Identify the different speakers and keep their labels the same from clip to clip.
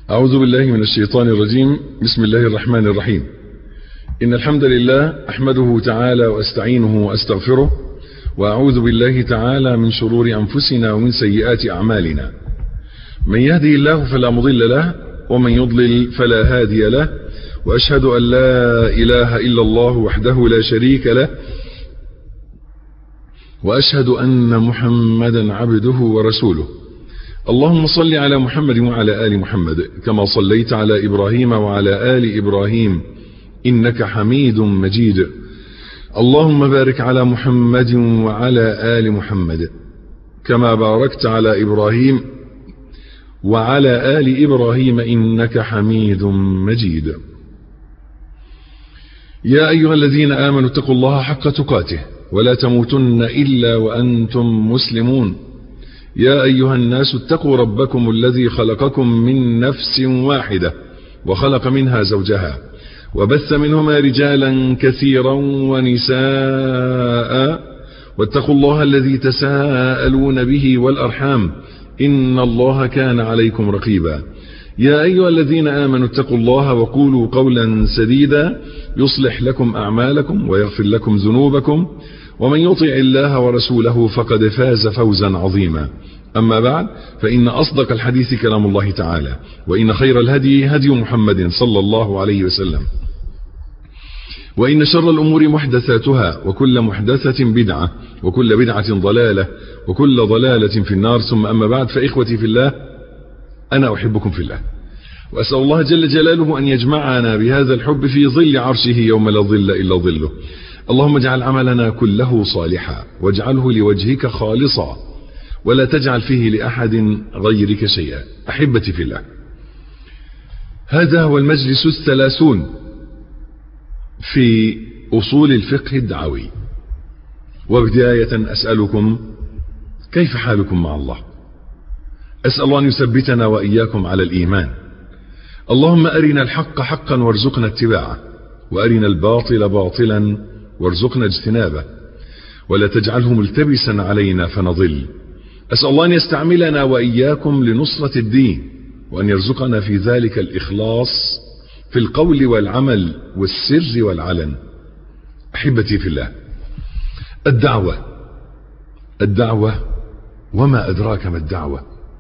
Speaker 1: أعوذ بالله من الشيطان الرجيم بسم الله الرحمن الرحيم إن الحمد لله أحمده تعالى وأستعينه وأستغفره وأعوذ بالله تعالى من شرور أنفسنا ومن سيئات أعمالنا من يهدي الله فلا مضل له ومن يضلل فلا هادي له وأشهد أن لا إله إلا الله وحده لا شريك له وأشهد أن محمدا عبده ورسوله اللهم صل على محمد وعلى آل محمد كما صليت على إبراهيم وعلى آل إبراهيم إنك حميد مجيد اللهم بارك على محمد وعلى آل محمد كما باركت على إبراهيم وعلى آل إبراهيم إنك حميد مجيد يا أيها الذين آمنوا اتقوا الله حق تقاته ولا تموتن إلا وأنتم مسلمون يا أيها الناس اتقوا ربكم الذي خلقكم من نفس واحدة وخلق منها زوجها وبث منهما رجالا كثيرا ونساء واتقوا الله الذي تساءلون به والأرحام إن الله كان عليكم رقيبا يا أيها الذين آمنوا اتقوا الله وقولوا قولا سديدا يصلح لكم أعمالكم ويغفر لكم ذنوبكم ومن يطع الله ورسوله فقد فاز فوزا عظيما أما بعد فإن أصدق الحديث كلام الله تعالى وإن خير الهدي هدي محمد صلى الله عليه وسلم وإن شر الأمور محدثاتها وكل محدثة بدعة وكل بدعة ضلالة وكل ضلالة في النار ثم أما بعد فإخوتي في الله أنا أحبكم في الله وأسأل الله جل جلاله أن يجمعنا بهذا الحب في ظل عرشه يوم لا ظل إلا ظله اللهم اجعل عملنا كله صالحا واجعله لوجهك خالصا ولا تجعل فيه لأحد غيرك شيئا أحبتي في الله هذا هو المجلس الثلاثون في أصول الفقه الدعوي وبداية أسألكم كيف حالكم مع الله أسأل الله أن يثبتنا وإياكم على الإيمان اللهم أرنا الحق حقا وارزقنا اتباعه وأرنا الباطل باطلا وارزقنا اجتنابه ولا تجعله ملتبسا علينا فنضل أسأل الله أن يستعملنا وإياكم لنصرة الدين وأن يرزقنا في ذلك الإخلاص في القول والعمل والسر والعلن أحبتي في الله الدعوة الدعوة وما أدراك ما الدعوة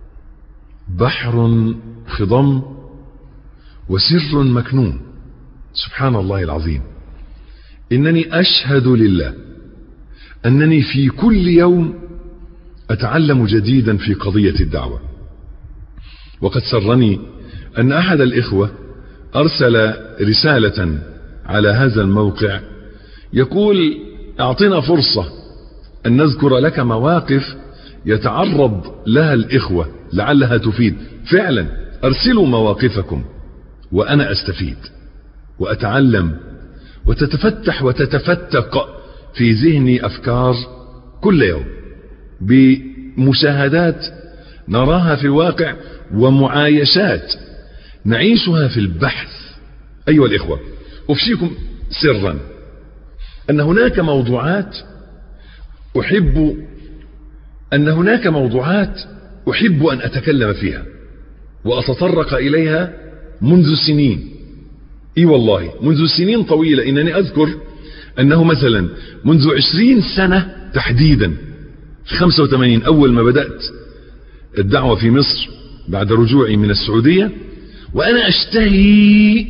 Speaker 1: بحر خضم وسر مكنون سبحان الله العظيم إنني أشهد لله أنني في كل يوم أتعلم جديدا في قضية الدعوة وقد سرني أن أحد الإخوة أرسل رسالة على هذا الموقع يقول أعطنا فرصة أن نذكر لك مواقف يتعرض لها الإخوة لعلها تفيد فعلا أرسلوا مواقفكم وأنا أستفيد وأتعلم وتتفتح وتتفتق في ذهني أفكار كل يوم بمشاهدات نراها في الواقع ومعايشات نعيشها في البحث أيها الإخوة أفشيكم سرا أن هناك موضوعات أحب أن هناك موضوعات أحب أن أتكلم فيها وأتطرق إليها منذ سنين اي والله منذ سنين طويلة انني اذكر انه مثلا منذ عشرين سنة تحديدا في 85 اول ما بدأت الدعوة في مصر بعد رجوعي من السعودية وانا اشتهي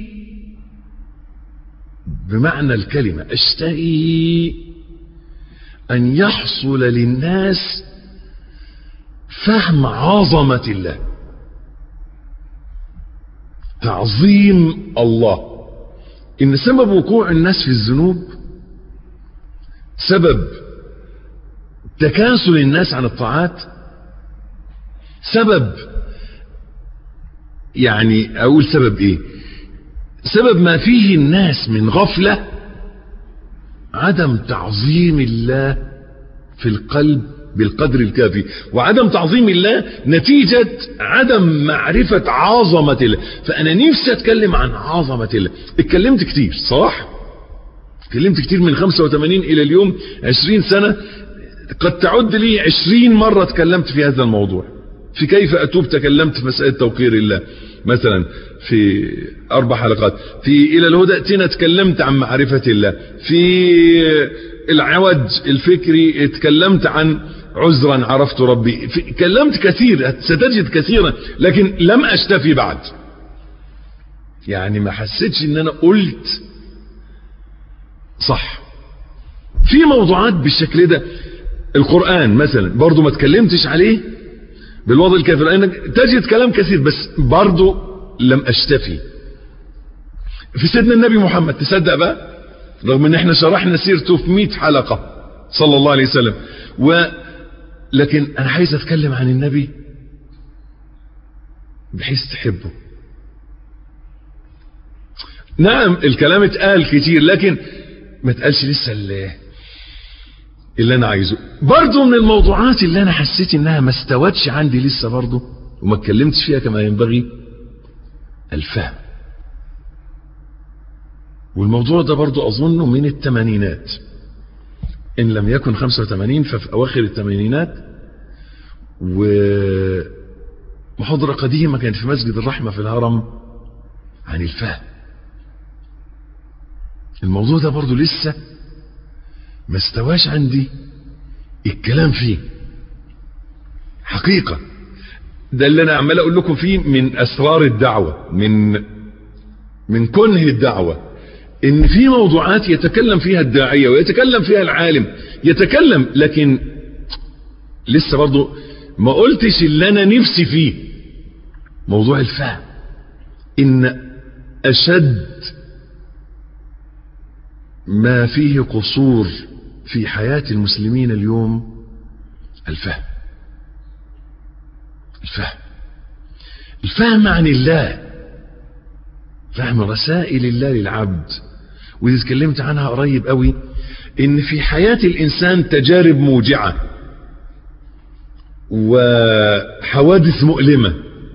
Speaker 1: بمعنى الكلمة اشتهي ان يحصل للناس فهم عظمة الله تعظيم الله ان سبب وقوع الناس في الذنوب سبب تكاسل الناس عن الطاعات سبب يعني اقول سبب ايه سبب ما فيه الناس من غفلة عدم تعظيم الله في القلب بالقدر الكافي وعدم تعظيم الله نتيجة عدم معرفة عظمة الله فأنا نفسي أتكلم عن عظمة الله اتكلمت كتير صح اتكلمت كتير من 85 إلى اليوم 20 سنة قد تعد لي 20 مرة تكلمت في هذا الموضوع في كيف أتوب تكلمت في مسألة توقير الله مثلا في اربع حلقات في الى الهدى اتينا اتكلمت عن معرفة الله في العوج الفكري اتكلمت عن عذرا عرفت ربي في كلمت كثير ستجد كثيرا لكن لم اشتفي بعد يعني ما حسيتش ان انا قلت صح في موضوعات بالشكل ده القرآن مثلا برضو ما اتكلمتش عليه بالوضع الكافي لانك تجد كلام كثير بس برضو لم اشتفي في سيدنا النبي محمد تصدق بقى رغم ان احنا شرحنا سيرته في 100 حلقة صلى الله عليه وسلم و لكن انا عايز اتكلم عن النبي بحيث تحبه نعم الكلام اتقال كتير لكن ما اتقالش لسه اللي, اللي انا عايزه برضو من الموضوعات اللي انا حسيت انها ما استوتش عندي لسه برضو وما اتكلمتش فيها كما ينبغي الفهم والموضوع ده برضو اظنه من الثمانينات ان لم يكن 85 ففي اواخر الثمانينات ومحاضرة قديمة كانت في مسجد الرحمة في الهرم عن الفهم الموضوع ده برضو لسه ما استواش عندي الكلام فيه حقيقة ده اللي انا عمال اقول لكم فيه من اسرار الدعوة من من كنه الدعوة ان في موضوعات يتكلم فيها الداعية ويتكلم فيها العالم يتكلم لكن لسه برضو ما قلتش اللي انا نفسي فيه موضوع الفهم ان اشد ما فيه قصور في حياة المسلمين اليوم الفهم الفهم الفهم عن الله فهم رسائل الله للعبد ودي اتكلمت عنها قريب قوي ان في حياة الانسان تجارب موجعة وحوادث مؤلمة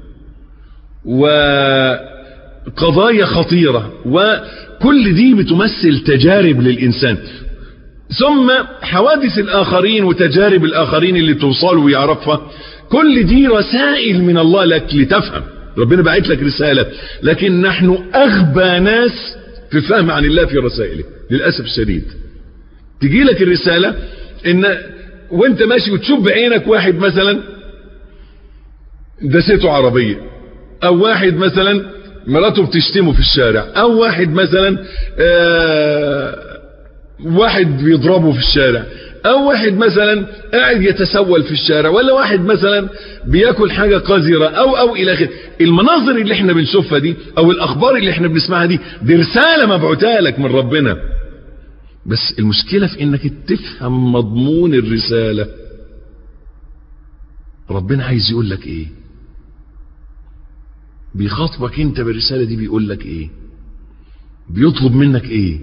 Speaker 1: وقضايا خطيرة وكل دي بتمثل تجارب للإنسان ثم حوادث الآخرين وتجارب الآخرين اللي توصل ويعرفها كل دي رسائل من الله لك لتفهم ربنا بعت لك رسالة لكن نحن أغبى ناس في فهم عن الله في رسائله للأسف الشديد تجي لك الرسالة ان وانت ماشي وتشوف بعينك واحد مثلا دسته عربية او واحد مثلا مراته بتشتمه في الشارع او واحد مثلا آه واحد بيضربه في الشارع او واحد مثلا قاعد يتسول في الشارع ولا واحد مثلا بياكل حاجة قذرة او او الى اخره المناظر اللي احنا بنشوفها دي او الاخبار اللي احنا بنسمعها دي دي رسالة مبعوثة لك من ربنا بس المشكلة في انك تفهم مضمون الرسالة ربنا عايز يقول لك ايه بيخاطبك انت بالرسالة دي بيقول لك ايه بيطلب منك ايه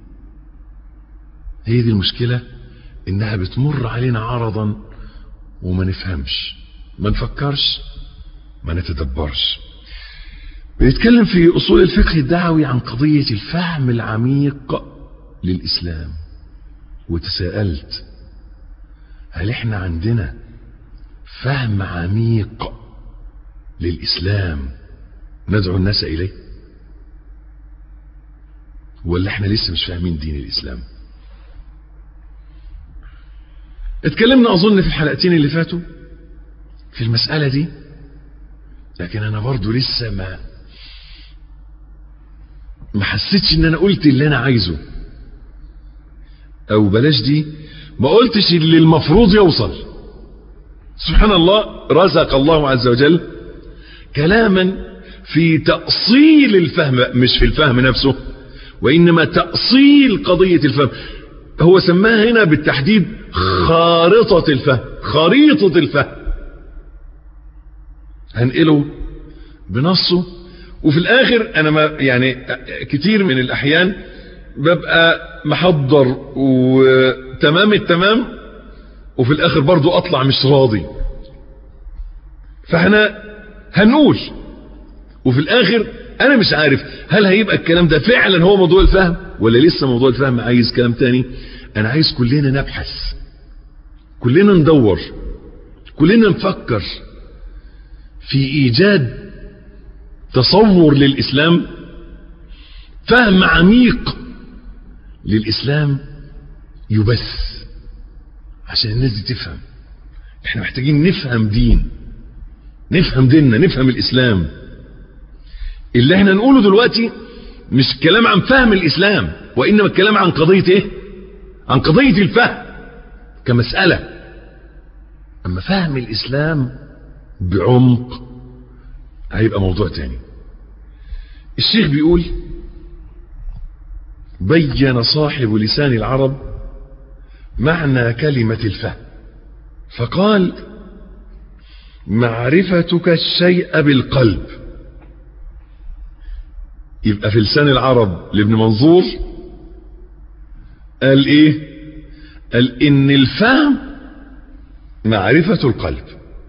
Speaker 1: هي دي المشكلة انها بتمر علينا عرضا وما نفهمش ما نفكرش ما نتدبرش بنتكلم في اصول الفقه الدعوي عن قضية الفهم العميق للإسلام وتساءلت هل احنا عندنا فهم عميق للإسلام ندعو الناس إليه ولا احنا لسه مش فاهمين دين الإسلام اتكلمنا أظن في الحلقتين اللي فاتوا في المسألة دي لكن أنا برضو لسه ما ما حسيتش ان انا قلت اللي انا عايزه او بلاش دي ما قلتش اللي المفروض يوصل سبحان الله رزق الله عز وجل كلاما في تأصيل الفهم مش في الفهم نفسه وإنما تأصيل قضية الفهم هو سماها هنا بالتحديد خارطة الفهم خريطة الفهم هنقله بنصه وفي الآخر أنا ما يعني كتير من الأحيان ببقى محضر وتمام التمام وفي الاخر برضو اطلع مش راضي فاحنا هنقول وفي الاخر انا مش عارف هل هيبقى الكلام ده فعلا هو موضوع الفهم ولا لسه موضوع الفهم عايز كلام تاني انا عايز كلنا نبحث كلنا ندور كلنا نفكر في ايجاد تصور للإسلام فهم عميق للإسلام يبث عشان الناس دي تفهم احنا محتاجين نفهم دين نفهم ديننا نفهم الإسلام اللي احنا نقوله دلوقتي مش كلام عن فهم الإسلام وإنما الكلام عن قضية ايه عن قضية الفهم كمسألة أما فهم الإسلام بعمق هيبقى موضوع تاني الشيخ بيقول بين صاحب لسان العرب معنى كلمة الفهم فقال معرفتك الشيء بالقلب يبقى في لسان العرب لابن منظور قال ايه قال ان الفهم معرفة القلب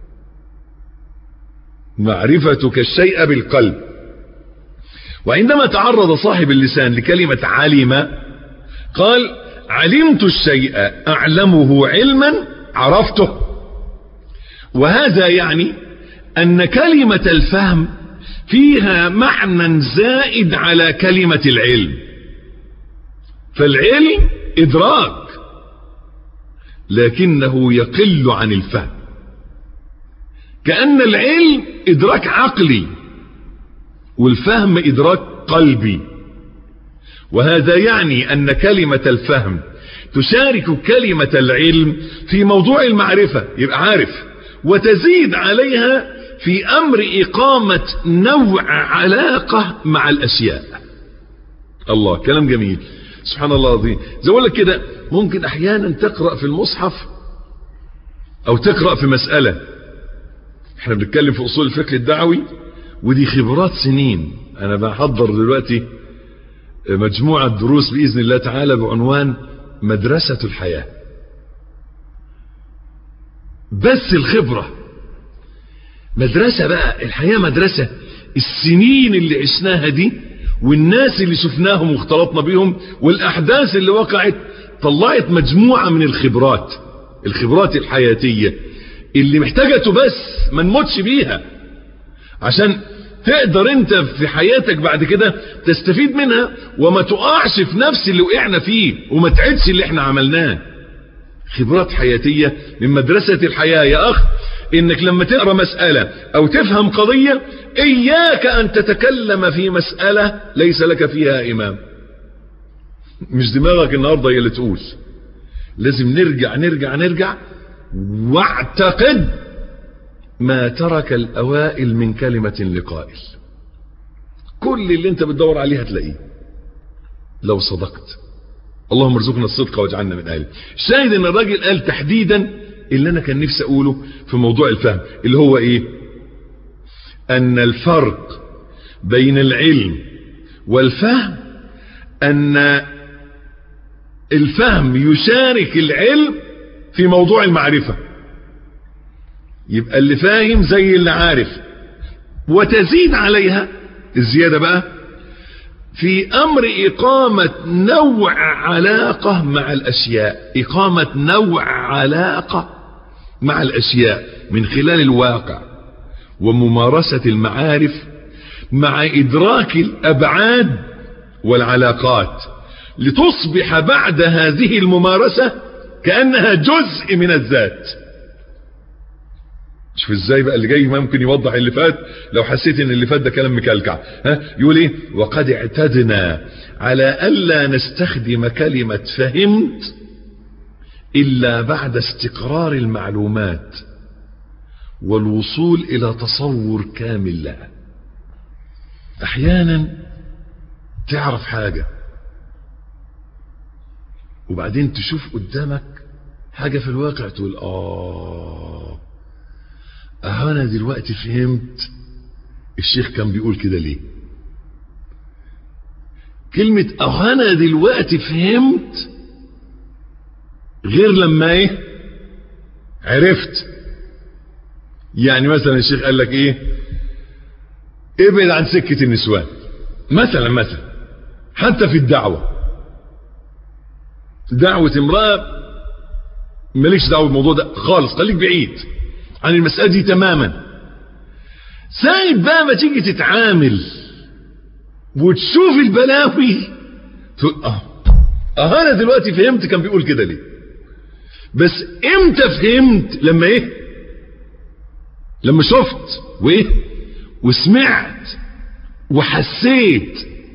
Speaker 1: معرفتك الشيء بالقلب وعندما تعرض صاحب اللسان لكلمة علم قال علمت الشيء أعلمه علما عرفته وهذا يعني أن كلمة الفهم فيها معنى زائد على كلمة العلم فالعلم إدراك لكنه يقل عن الفهم كأن العلم إدراك عقلي والفهم إدراك قلبي وهذا يعني أن كلمة الفهم تشارك كلمة العلم في موضوع المعرفة يبقى عارف وتزيد عليها في أمر إقامة نوع علاقة مع الأشياء الله كلام جميل سبحان الله العظيم زي اقول لك كده ممكن أحيانا تقرأ في المصحف أو تقرأ في مسألة احنا بنتكلم في أصول الفقه الدعوي ودي خبرات سنين أنا بحضر دلوقتي مجموعة دروس بإذن الله تعالى بعنوان مدرسة الحياة بس الخبرة مدرسة بقى الحياة مدرسة السنين اللي عشناها دي والناس اللي شفناهم واختلطنا بيهم والأحداث اللي وقعت طلعت مجموعة من الخبرات الخبرات الحياتية اللي محتاجة تبس ما نموتش بيها عشان تقدر انت في حياتك بعد كده تستفيد منها وما تقعش في نفس اللي وقعنا فيه وما تعدش اللي احنا عملناه خبرات حياتية من مدرسة الحياة يا اخ انك لما تقرأ مسألة او تفهم قضية اياك ان تتكلم في مسألة ليس لك فيها امام مش دماغك النهاردة هي اللي تقول لازم نرجع نرجع نرجع واعتقد ما ترك الأوائل من كلمة لقائل كل اللي انت بتدور عليه هتلاقيه لو صدقت اللهم ارزقنا الصدق واجعلنا من اهله الشاهد ان الراجل قال تحديدا اللي انا كان نفسي اقوله في موضوع الفهم اللي هو ايه ان الفرق بين العلم والفهم ان الفهم يشارك العلم في موضوع المعرفة يبقى اللي فاهم زي اللي عارف وتزيد عليها الزيادة بقى في امر اقامة نوع علاقة مع الاشياء اقامة نوع علاقة مع الاشياء من خلال الواقع وممارسة المعارف مع ادراك الابعاد والعلاقات لتصبح بعد هذه الممارسة كأنها جزء من الذات شوف ازاي بقى اللي جاي ممكن يوضح اللي فات لو حسيت ان اللي فات ده كلام مكلكع ها يقول ايه وقد اعتدنا على الا نستخدم كلمة فهمت الا بعد استقرار المعلومات والوصول الى تصور كامل لها احيانا تعرف حاجة وبعدين تشوف قدامك حاجة في الواقع تقول آه أه أنا دلوقتي فهمت الشيخ كان بيقول كده ليه كلمة أه أنا دلوقتي فهمت غير لما إيه عرفت يعني مثلا الشيخ قال لك إيه ابعد عن سكة النسوان مثلا مثلا حتى في الدعوة دعوة امرأة مالكش دعوة بالموضوع ده خالص خليك بعيد عن المسألة دي تماما ساعة بقى ما تيجي تتعامل وتشوف البلاوي تقول اه اه انا دلوقتي فهمت كان بيقول كده ليه بس امتى فهمت لما ايه لما شفت وايه وسمعت وحسيت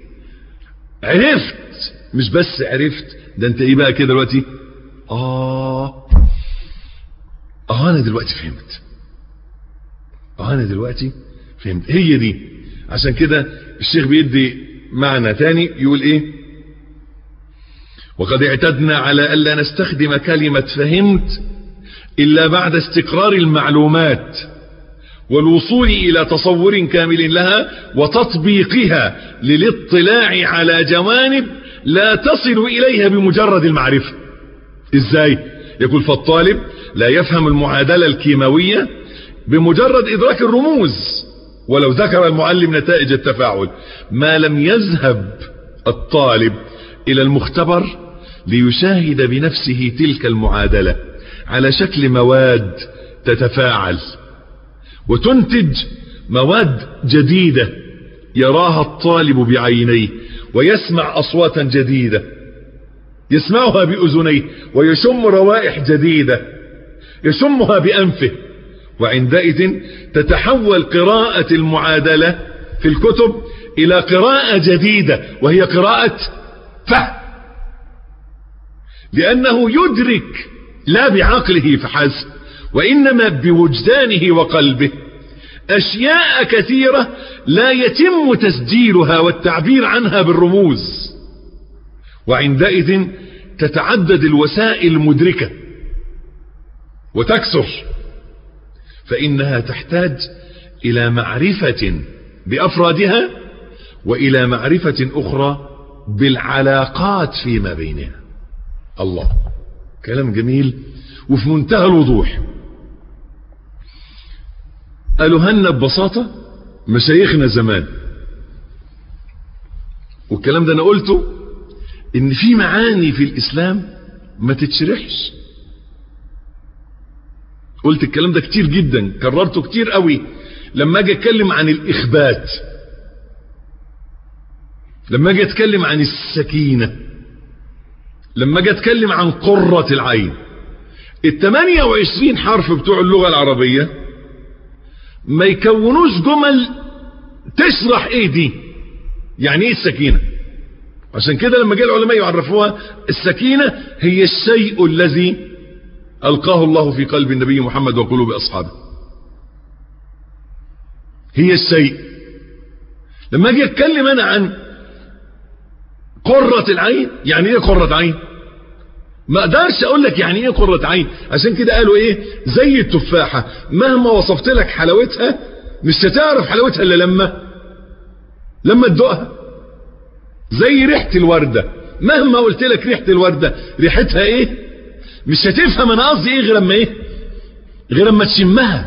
Speaker 1: عرفت مش بس عرفت ده انت ايه بقى كده دلوقتي اه اه انا دلوقتي فهمت اه انا دلوقتي فهمت هي دي عشان كده الشيخ بيدي معنى تاني يقول ايه وقد اعتدنا على ألا نستخدم كلمة فهمت إلا بعد استقرار المعلومات والوصول إلى تصور كامل لها وتطبيقها للاطلاع على جوانب لا تصل إليها بمجرد المعرفة إزاي؟ يقول فالطالب لا يفهم المعادلة الكيماوية بمجرد إدراك الرموز ولو ذكر المعلم نتائج التفاعل ما لم يذهب الطالب إلى المختبر ليشاهد بنفسه تلك المعادلة على شكل مواد تتفاعل وتنتج مواد جديدة يراها الطالب بعينيه ويسمع أصواتا جديدة يسمعها بأذنيه ويشم روائح جديدة يشمها بأنفه وعندئذ تتحول قراءة المعادلة في الكتب إلى قراءة جديدة وهي قراءة فهم لأنه يدرك لا بعقله فحسب وإنما بوجدانه وقلبه أشياء كثيرة لا يتم تسجيلها والتعبير عنها بالرموز وعندئذ تتعدد الوسائل المدركة وتكثر فإنها تحتاج إلى معرفة بأفرادها وإلى معرفة أخرى بالعلاقات فيما بينها الله كلام جميل وفي منتهى الوضوح قالوا هنا ببساطة مشايخنا زمان والكلام ده انا قلته ان في معاني في الاسلام ما تتشرحش قلت الكلام ده كتير جدا كررته كتير قوي لما اجي اتكلم عن الاخبات لما اجي اتكلم عن السكينة لما اجي اتكلم عن قرة العين ال 28 حرف بتوع اللغة العربية ما يكونوش جمل تشرح ايه دي يعني ايه السكينة عشان كده لما جاء العلماء يعرفوها السكينة هي الشيء الذي ألقاه الله في قلب النبي محمد وقلوب أصحابه هي الشيء لما اجي اتكلم انا عن قرة العين يعني ايه قرة عين ما اقدرش اقول لك يعني ايه قرة عين عشان كده قالوا ايه زي التفاحة مهما وصفت لك حلاوتها مش هتعرف حلاوتها الا لما لما تدوقها زي ريحة الوردة مهما قلت لك ريحة الوردة ريحتها ايه مش هتفهم انا قصدي ايه غير لما ايه غير لما تشمها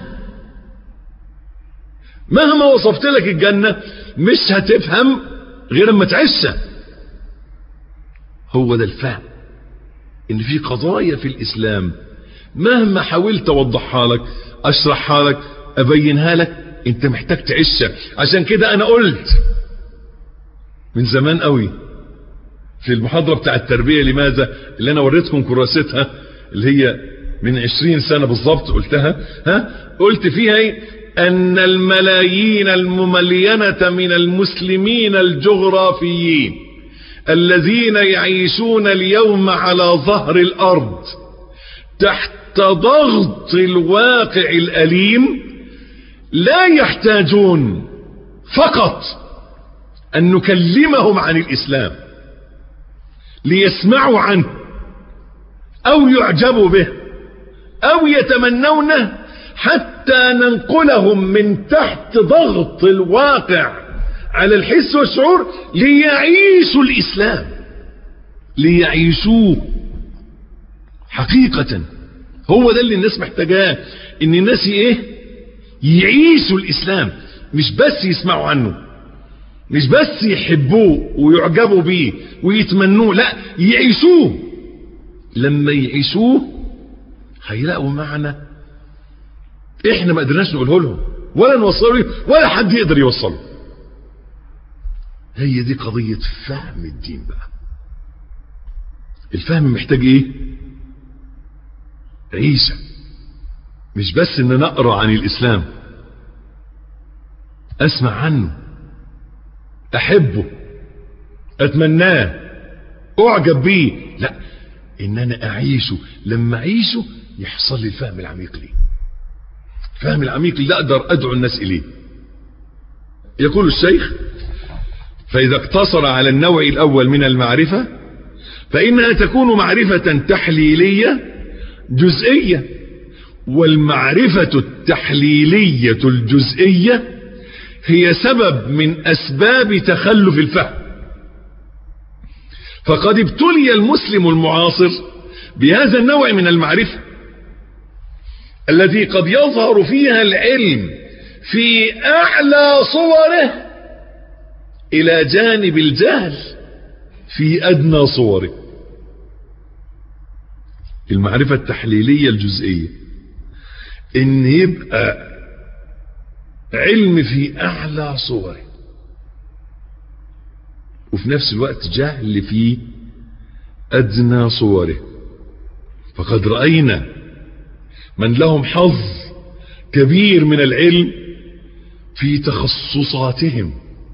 Speaker 1: مهما وصفت لك الجنة مش هتفهم غير لما تعيشها هو ده الفهم ان في قضايا في الاسلام مهما حاولت اوضحها لك اشرحها لك ابينها لك انت محتاج تعيشها عشان كده انا قلت من زمان قوي في المحاضرة بتاع التربية لماذا اللي انا وريتكم كراستها اللي هي من عشرين سنة بالظبط قلتها ها قلت فيها ايه ان الملايين المملينة من المسلمين الجغرافيين الذين يعيشون اليوم على ظهر الارض تحت ضغط الواقع الاليم لا يحتاجون فقط ان نكلمهم عن الاسلام ليسمعوا عنه او يعجبوا به او يتمنونه حتى ننقلهم من تحت ضغط الواقع على الحس والشعور ليعيشوا الإسلام ليعيشوه حقيقة هو ده اللي الناس محتاجاه ان الناس ايه يعيشوا الإسلام مش بس يسمعوا عنه مش بس يحبوه ويعجبوا بيه ويتمنوه لا يعيشوه لما يعيشوه هيلاقوا معنى احنا ما قدرناش نقوله لهم ولا نوصله ولا حد يقدر يوصله هي دي قضية فهم الدين بقى الفهم محتاج ايه عيسى مش بس ان نقرا عن الاسلام اسمع عنه احبه اتمناه اعجب بيه لا ان انا اعيشه لما اعيشه يحصل لي الفهم العميق ليه الفهم العميق اللي اقدر ادعو الناس اليه يقول الشيخ فاذا اقتصر على النوع الاول من المعرفة فانها تكون معرفة تحليلية جزئية والمعرفة التحليلية الجزئية هي سبب من اسباب تخلف الفهم فقد ابتلي المسلم المعاصر بهذا النوع من المعرفة الذي قد يظهر فيها العلم في اعلى صوره الى جانب الجهل في ادنى صوره المعرفة التحليلية الجزئية ان يبقى علم في اعلى صوره وفي نفس الوقت جهل في ادنى صوره فقد رأينا من لهم حظ كبير من العلم في تخصصاتهم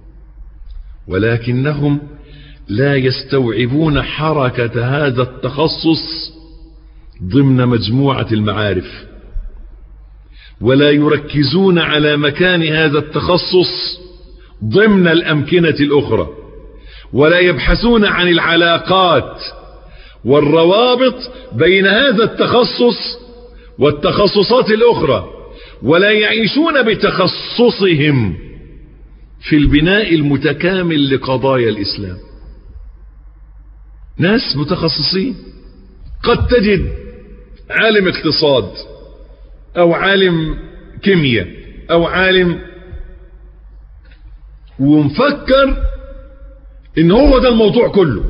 Speaker 1: ولكنهم لا يستوعبون حركة هذا التخصص ضمن مجموعة المعارف ولا يركزون على مكان هذا التخصص ضمن الأمكنة الأخرى ولا يبحثون عن العلاقات والروابط بين هذا التخصص والتخصصات الأخرى ولا يعيشون بتخصصهم في البناء المتكامل لقضايا الإسلام ناس متخصصين قد تجد عالم اقتصاد او عالم كيمياء او عالم ومفكر ان هو ده الموضوع كله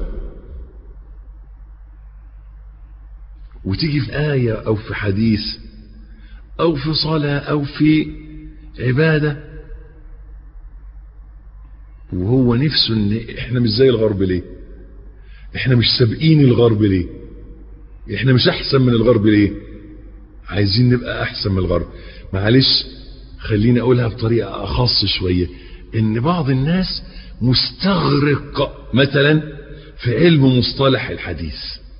Speaker 1: وتيجي في آية او في حديث او في صلاة او في عبادة وهو نفسه ان احنا مش زي الغرب ليه احنا مش سابقين الغرب ليه احنا مش احسن من الغرب ليه عايزين نبقى احسن من الغرب معلش خليني اقولها بطريقة اخص شوية ان بعض الناس مستغرق مثلا في علم مصطلح الحديث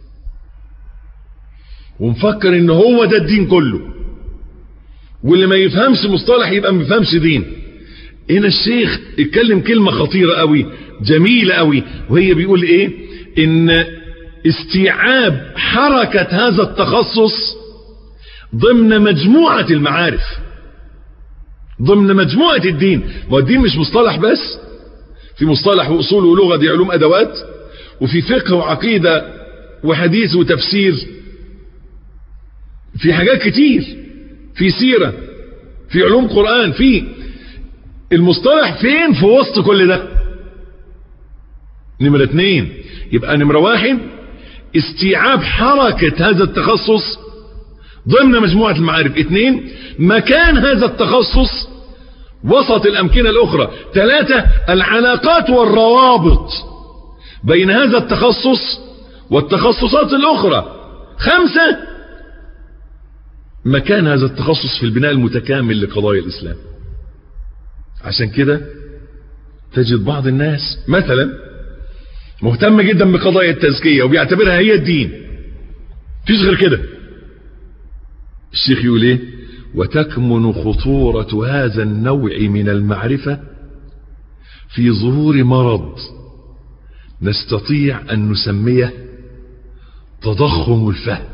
Speaker 1: ومفكر ان هو ده الدين كله واللي ما يفهمش مصطلح يبقى ما يفهمش دين هنا الشيخ اتكلم كلمة خطيرة قوي جميلة قوي وهي بيقول ايه ان استيعاب حركة هذا التخصص ضمن مجموعة المعارف ضمن مجموعة الدين ما الدين مش مصطلح بس في مصطلح وأصول ولغة دي علوم أدوات وفي فقه وعقيدة وحديث وتفسير في حاجات كتير في سيرة في علوم قرآن في المصطلح فين في وسط كل ده نمرة اتنين يبقى نمرة واحد استيعاب حركة هذا التخصص ضمن مجموعة المعارف اثنين مكان هذا التخصص وسط الأمكنة الأخرى ثلاثة العلاقات والروابط بين هذا التخصص والتخصصات الأخرى خمسة مكان هذا التخصص في البناء المتكامل لقضايا الإسلام عشان كده تجد بعض الناس مثلا مهتم جدا بقضايا التزكية وبيعتبرها هي الدين فيش غير كده الشيخ يقول ايه وتكمن خطورة هذا النوع من المعرفة في ظهور مرض نستطيع أن نسميه تضخم الفهم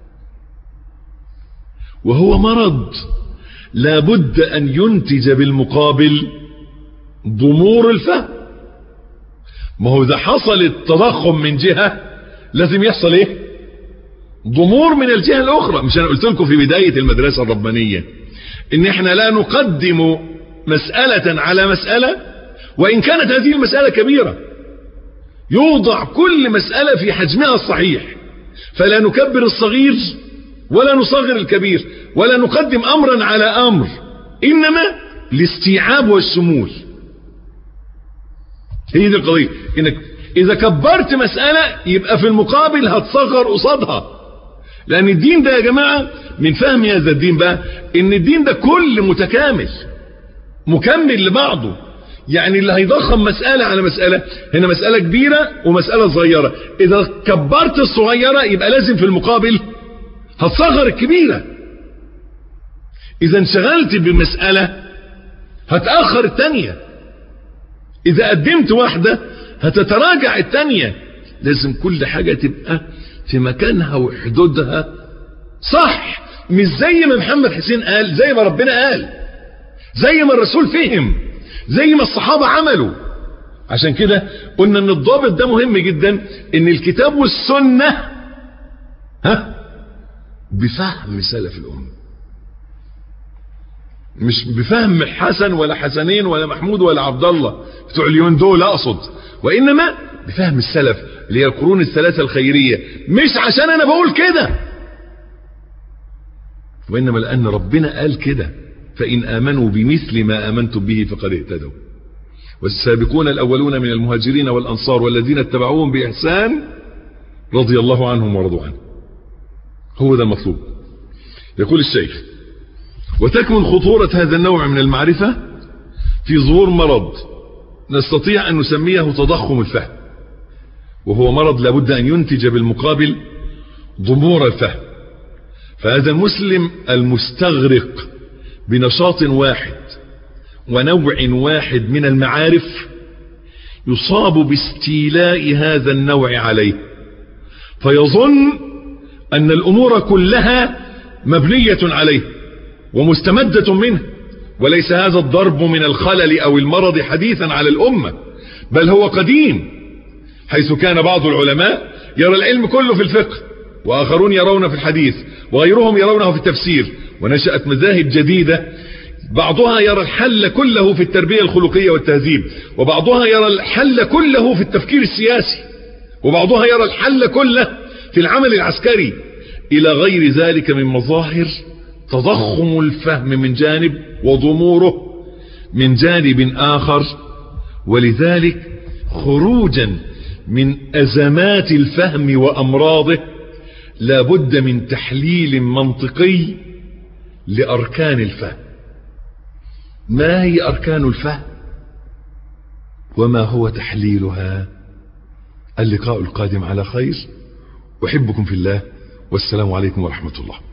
Speaker 1: وهو مرض لابد أن ينتج بالمقابل ضمور الفهم ما هو إذا حصل التضخم من جهة لازم يحصل ايه ضمور من الجهة الاخرى مش انا قلت لكم في بداية المدرسة الربانية ان احنا لا نقدم مسألة على مسألة وان كانت هذه المسألة كبيرة يوضع كل مسألة في حجمها الصحيح فلا نكبر الصغير ولا نصغر الكبير ولا نقدم امرا على امر انما الاستيعاب والشمول هي دي القضية انك اذا كبرت مسألة يبقى في المقابل هتصغر قصادها لان الدين ده يا جماعة من فهم هذا الدين بقى ان الدين ده كل متكامل مكمل لبعضه يعني اللي هيضخم مسألة على مسألة هنا مسألة كبيرة ومسألة صغيرة اذا كبرت الصغيرة يبقى لازم في المقابل هتصغر الكبيرة اذا انشغلت بمسألة هتأخر التانية اذا قدمت واحدة هتتراجع التانية لازم كل حاجة تبقى في مكانها وحدودها صح مش زي ما محمد حسين قال زي ما ربنا قال زي ما الرسول فهم زي ما الصحابة عملوا عشان كده قلنا ان الضابط ده مهم جدا ان الكتاب والسنة ها بفهم سلف الأمة مش بفهم حسن ولا حسنين ولا محمود ولا عبد الله بتوع اليوم دول اقصد وانما بفهم السلف اللي هي القرون الثلاثه الخيريه مش عشان انا بقول كده وانما لان ربنا قال كده فان امنوا بمثل ما امنتم به فقد اهتدوا والسابقون الاولون من المهاجرين والانصار والذين اتبعوهم باحسان رضي الله عنهم ورضوا عنه هو ده المطلوب يقول الشيخ وتكمن خطورة هذا النوع من المعرفة في ظهور مرض نستطيع أن نسميه تضخم الفهم وهو مرض لابد أن ينتج بالمقابل ضمور الفهم فهذا المسلم المستغرق بنشاط واحد ونوع واحد من المعارف يصاب باستيلاء هذا النوع عليه فيظن أن الأمور كلها مبنية عليه ومستمدة منه وليس هذا الضرب من الخلل او المرض حديثا على الامة بل هو قديم حيث كان بعض العلماء يرى العلم كله في الفقه واخرون يرون في الحديث وغيرهم يرونه في التفسير ونشأت مذاهب جديدة بعضها يرى الحل كله في التربية الخلقية والتهذيب وبعضها يرى الحل كله في التفكير السياسي وبعضها يرى الحل كله في العمل العسكري الى غير ذلك من مظاهر تضخم الفهم من جانب وضموره من جانب آخر ولذلك خروجا من أزمات الفهم وأمراضه لابد من تحليل منطقي لأركان الفهم ما هي أركان الفهم وما هو تحليلها اللقاء القادم على خير أحبكم في الله والسلام عليكم ورحمة الله